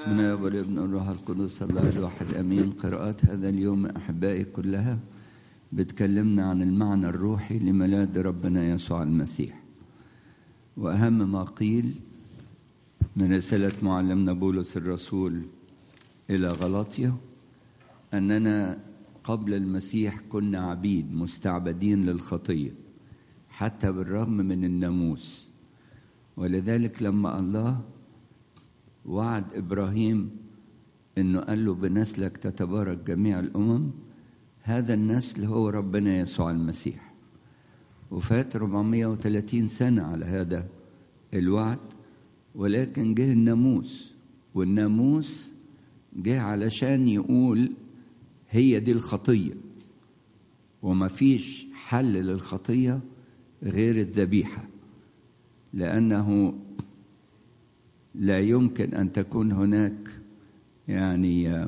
بسم الله والابن والروح القدس الله الواحد امين قراءات هذا اليوم احبائي كلها بتكلمنا عن المعنى الروحي لميلاد ربنا يسوع المسيح واهم ما قيل من رساله معلمنا بولس الرسول الى غلاطيا اننا قبل المسيح كنا عبيد مستعبدين للخطيه حتى بالرغم من الناموس ولذلك لما الله وعد ابراهيم انه قال له بنسلك تتبارك جميع الامم هذا النسل هو ربنا يسوع المسيح وفات 430 سنه على هذا الوعد ولكن جه الناموس والناموس جه علشان يقول هي دي الخطيه وما فيش حل للخطيه غير الذبيحه لانه لا يمكن ان تكون هناك يعني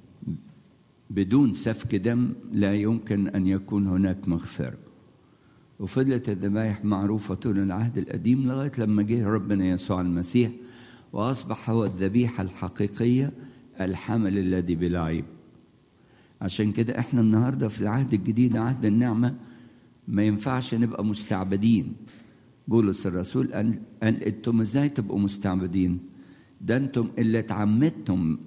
بدون سفك دم لا يمكن ان يكون هناك مغفره وفضلت الذبائح معروفه طول العهد القديم لغايه لما جه ربنا يسوع المسيح واصبح هو الذبيحه الحقيقيه الحمل الذي بلا عيب عشان كده احنا النهارده في العهد الجديد عهد النعمه ما ينفعش نبقى مستعبدين بولس الرسول قال, قال انتم ازاي تبقوا مستعبدين ده انتم اللي اتعمدتم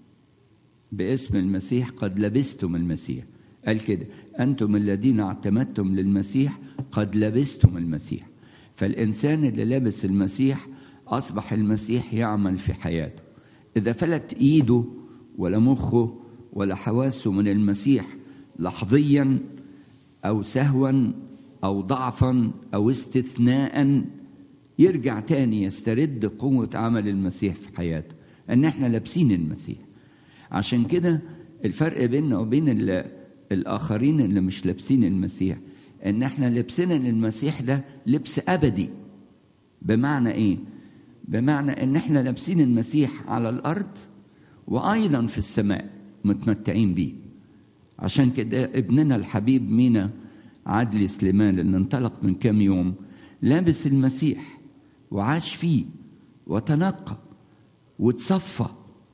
باسم المسيح قد لبستم المسيح قال كده انتم الذين اعتمدتم للمسيح قد لبستم المسيح فالانسان اللي لابس المسيح اصبح المسيح يعمل في حياته اذا فلت ايده ولا مخه ولا حواسه من المسيح لحظيا او سهوا أو ضعفا أو استثناء يرجع تاني يسترد قوة عمل المسيح في حياته أن احنا لابسين المسيح عشان كده الفرق بيننا وبين الآخرين اللي مش لابسين المسيح أن احنا لبسنا للمسيح ده لبس أبدي بمعنى إيه؟ بمعنى أن احنا لابسين المسيح على الأرض وأيضا في السماء متمتعين بيه عشان كده ابننا الحبيب مينا عدلي سليمان اللي انطلق من كام يوم لابس المسيح وعاش فيه وتنقى وتصفى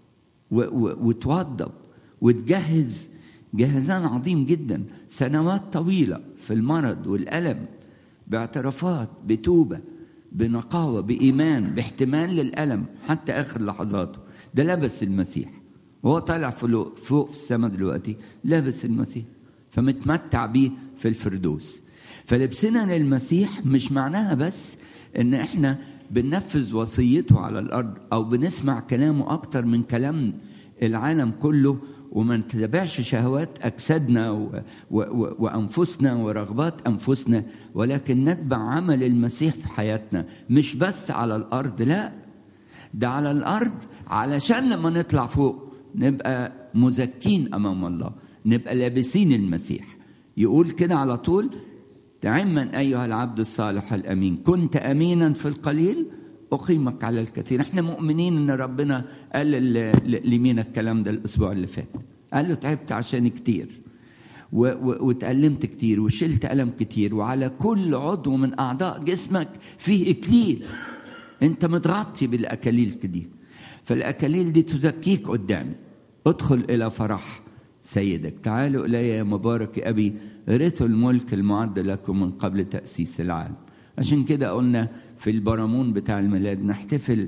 وتوضب وتجهز جهزان عظيم جدا سنوات طويلة في المرض والألم باعترافات بتوبة بنقاوة بإيمان باحتمال للألم حتى آخر لحظاته ده لبس المسيح وهو طالع فوق في السماء دلوقتي لابس المسيح فمتمتع بيه في الفردوس فلبسنا للمسيح مش معناها بس ان احنا بننفذ وصيته على الارض او بنسمع كلامه اكتر من كلام العالم كله وما نتبعش شهوات اجسادنا و و و وانفسنا ورغبات انفسنا ولكن نتبع عمل المسيح في حياتنا مش بس على الارض لا ده على الارض علشان لما نطلع فوق نبقى مزكين امام الله نبقى لابسين المسيح يقول كده على طول تعما أيها العبد الصالح الأمين كنت أمينا في القليل أقيمك على الكثير احنا مؤمنين ان ربنا قال لمين الكلام ده الاسبوع اللي فات قال له تعبت عشان كتير واتألمت كتير وشلت ألم كتير وعلى كل عضو من أعضاء جسمك فيه إكليل أنت متغطي بالأكاليل دي فالأكاليل دي تزكيك قدامي ادخل إلى فرح سيدك تعالوا إلي يا مبارك أبي رثوا الملك المعد لكم من قبل تأسيس العالم عشان كده قلنا في البرامون بتاع الميلاد نحتفل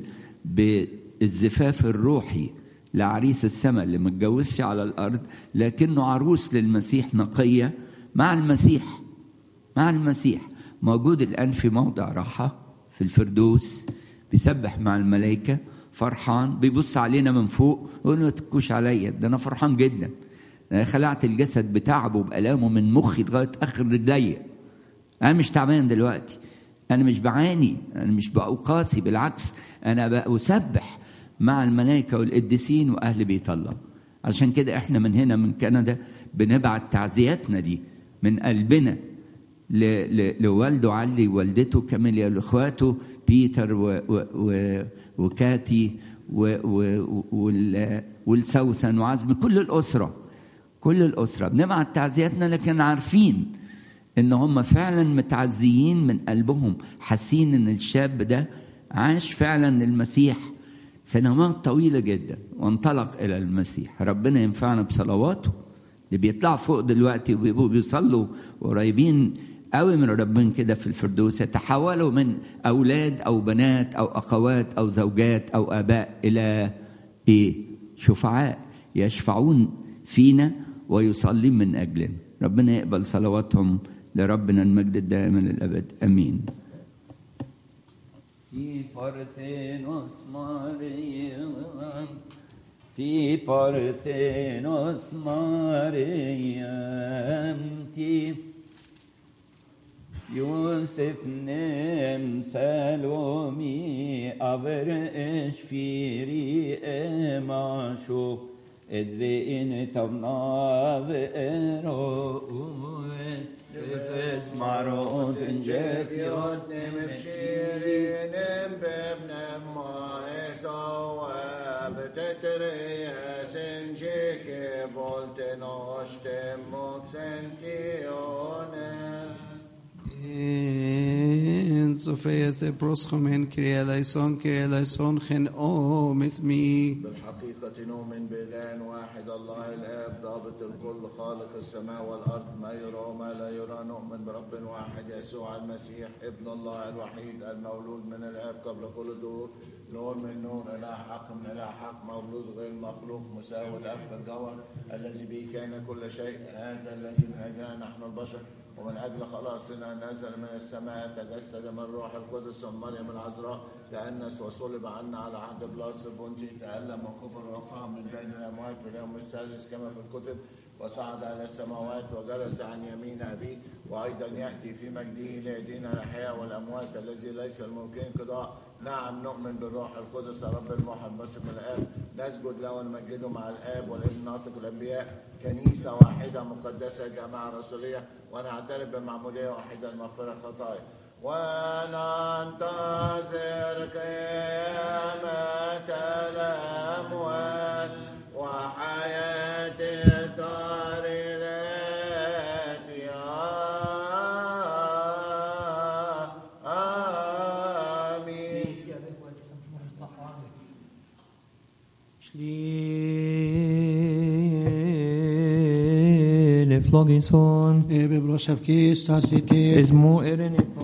بالزفاف الروحي لعريس السماء اللي متجوزش على الأرض لكنه عروس للمسيح نقية مع المسيح مع المسيح موجود الآن في موضع راحة في الفردوس بيسبح مع الملائكة فرحان بيبص علينا من فوق يقول ما تكوش عليا ده أنا فرحان جدا انا خلعت الجسد بتعبه بالامه من مخي لغايه اخر رجليا انا مش تعبان دلوقتي انا مش بعاني انا مش بقاسي بالعكس انا بسبح مع الملائكه والقديسين واهل بيت الله عشان كده احنا من هنا من كندا بنبعت تعزياتنا دي من قلبنا لوالده علي ووالدته كاميليا لاخواته بيتر و و و وكاتي و و والسوسن وعزم كل الاسره كل الأسرة بنبعت تعزياتنا لكن عارفين إن هم فعلا متعزيين من قلبهم حاسين إن الشاب ده عاش فعلا للمسيح سنوات طويلة جدا وانطلق إلى المسيح ربنا ينفعنا بصلواته اللي بيطلعوا فوق دلوقتي وبيبقوا بيصلوا قريبين قوي من ربنا كده في الفردوس يتحولوا من أولاد أو بنات أو أخوات أو زوجات أو آباء إلى إيه؟ شفعاء يشفعون فينا ويصلين من أجلنا ربنا يقبل صلواتهم لربنا المجد الدائم للأبد أمين Ti parthenos Mariam, ti parthenos Mariam, ti Yosef nem Salomi aver eşfiri emashu edvein tavnav ero Tefes marot incek يود بشيرين بابن ما يسوى بتتري سنجيك بولت نوشت مكسنتيونر En Sofia se proschomen Kyrie eleison, Kyrie eleison, chen o مثمي بالحقيقة نؤمن بإله واحد الله الآب ضابط الكل خالق السماء والأرض ما يرى وما لا يرى نؤمن برب واحد يسوع المسيح ابن الله الوحيد المولود من الآب قبل كل الدهور نور من نور إله حق من إله حق مولود غير مخلوق مساوي الآب في الجوهر الذي به كان كل شيء هذا الذي من أجلنا نحن البشر ومن أجل خلاصنا نزل من السماء تجسد من روح القدس ومريم العذراء تأنس وصلب عنا على عهد بلاس بنتي تألم وكبر وقام من بين الأموات في اليوم الثالث كما في الكتب وصعد على السماوات وجلس عن يمين أبيه وأيضا يأتي في مجده ليدين الأحياء والأموات الذي ليس الممكن قضاء نعم نؤمن بالروح القدس رب الموحد باسم الآب نسجد له ونمجده مع الآب والابن ناطق الأنبياء كنيسة واحدة مقدسة جماعة رسولية ونعترف بمعمودية واحدة لمغفرة خطايا وننتظر قيامة الأموات وحياة الدار الآتية آمين Schliele Flogison, Ebe broshav kish tasite es mo erene